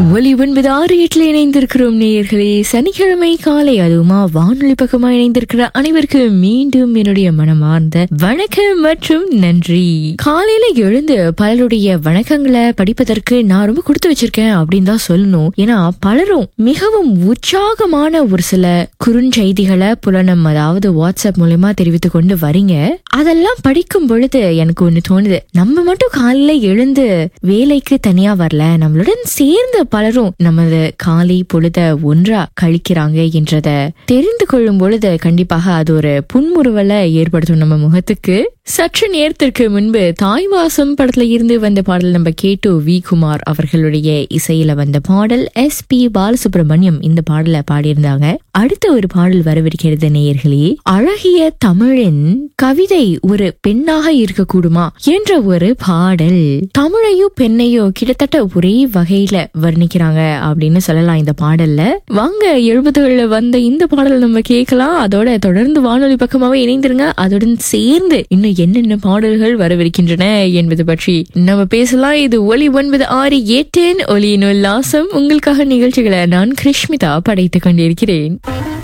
ஒலி ஒன்பது ஆறு எட்டுல இணைந்திருக்கிறோம் நேயர்களே சனிக்கிழமை காலை அதுவுமா வானொலி பக்கமா இணைந்திருக்கிற அனைவருக்கும் மீண்டும் என்னுடைய மனமார்ந்த வணக்கம் மற்றும் நன்றி காலையில எழுந்து பலருடைய வணக்கங்களை படிப்பதற்கு நான் ரொம்ப கொடுத்து வச்சிருக்கேன் அப்படின்னு தான் சொல்லணும் ஏன்னா பலரும் மிகவும் உற்சாகமான ஒரு சில குறுஞ்செய்திகளை புலனம் அதாவது வாட்ஸ்அப் மூலமா தெரிவித்து கொண்டு வரீங்க அதெல்லாம் படிக்கும் பொழுது எனக்கு ஒண்ணு தோணுது நம்ம மட்டும் காலையில எழுந்து வேலைக்கு தனியா வரல நம்மளுடன் சேர்ந்த பலரும் நமது காலை பொழுத ஒன்றா கழிக்கிறாங்க என்றத தெரிந்து கொள்ளும் பொழுது கண்டிப்பாக அது ஒரு புன்முறுவலை ஏற்படுத்தும் நம்ம முகத்துக்கு சற்று நேரத்திற்கு முன்பு தாய்வாசம் படத்துல இருந்து வந்த பாடல் நம்ம கேட்டு வி குமார் அவர்களுடைய இசையில வந்த பாடல் எஸ் பி பாலசுப்ரமணியம் இந்த பாடலை பாடியிருந்தாங்க அடுத்த ஒரு பாடல் வரவிருக்கிறது நேயர்களே அழகிய தமிழின் கவிதை ஒரு பெண்ணாக இருக்கக்கூடுமா என்ற ஒரு பாடல் தமிழையோ பெண்ணையோ கிட்டத்தட்ட ஒரே வகையில வர்ணிக்கிறாங்க அப்படின்னு சொல்லலாம் இந்த பாடல்ல வாங்க எழுபதுகள்ல வந்த இந்த பாடல் நம்ம கேட்கலாம் அதோட தொடர்ந்து வானொலி பக்கமாவே இணைந்திருங்க அதுடன் சேர்ந்து இன்னும் என்னென்ன பாடல்கள் வரவிருக்கின்றன என்பது பற்றி நம்ம பேசலாம் இது ஒலி ஒன்பது ஆறு எட்டேன் ஒலியின் உல்லாசம் உங்களுக்காக நிகழ்ச்சிகளை நான் கிருஷ்மிதா படைத்துக் கொண்டிருக்கிறேன்